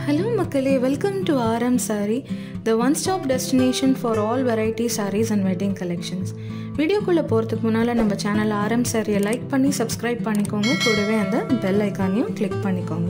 hello மக்களே welcome to RM Saree the one stop destination for all variety sarees and wedding collections வீடியோக்குள்ளே போகிறதுக்கு முன்னால் நம்ம சேனல் ஆர்எம் சாரியை லைக் பண்ணி சப்ஸ்கிரைப் பண்ணிக்கோங்க கூடவே அந்த பெல் ஐக்கானையும் கிளிக் பண்ணிக்கோங்க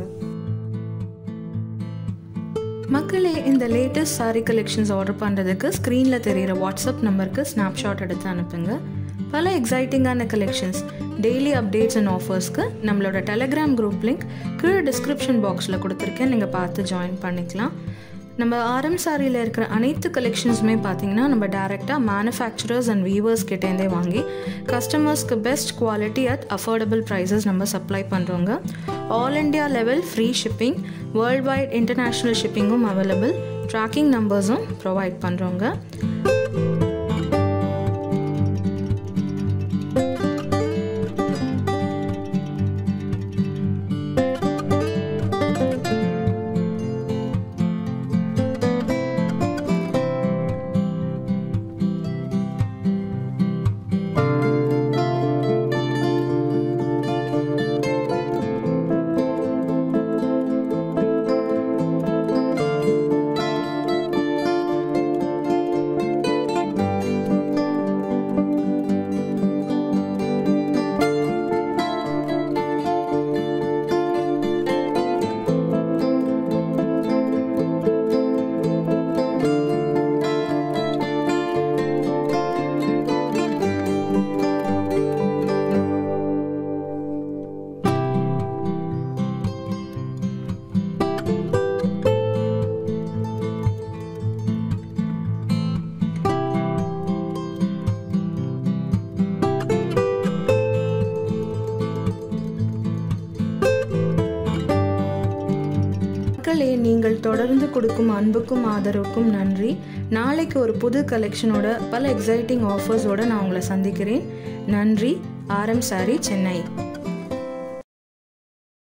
மக்களே இந்த லேட்டஸ்ட் சாரீ கலெக்ஷன்ஸ் ஆர்டர் பண்ணுறதுக்கு ஸ்க்ரீனில் தெரிகிற வாட்ஸ்அப் நம்பருக்கு ஸ்னாப்ஷாட் எடுத்து அனுப்புங்க பல எக்ஸைட்டிங்கான கலெக்ஷன்ஸ் டெய்லி அப்டேட்ஸ் அண்ட் ஆஃபர்ஸ்க்கு நம்மளோட டெலகிராம் குரூப் லிங்க் கீழே டிஸ்கிரிப்ஷன் பாக்ஸில் கொடுத்துருக்கேன் நீங்கள் பார்த்து ஜாயின் பண்ணிக்கலாம் நம்ம ஆர்எம் சாரியில் இருக்கிற அனைத்து கலெக்ஷன்ஸுமே பார்த்தீங்கன்னா நம்ம டேரெக்டாக மேனுஃபேக்சரர்ஸ் அண்ட் வீவர்ஸ் கிட்டேருந்தே வாங்கி கஸ்டமர்ஸ்க்கு best quality at affordable prices நம்ம சப்ளை பண்ணுறோங்க all India level free shipping world wide international ஷிப்பிங்கும் அவைலபிள் ட்ராக்கிங் நம்பர்ஸும் ப்ரொவைட் பண்ணுறோங்க மக்களே நீங்கள் தொடர்ந்து கொடுக்கும் அன்புக்கும் ஆதரவுக்கும் நன்றி நாளைக்கு ஒரு புது கலெக்ஷனோட பல எக்ஸைட்டிங் ஆஃபர்ஸோட நான் உங்களை சந்திக்கிறேன் நன்றி ஆர்எம் சாரி சென்னை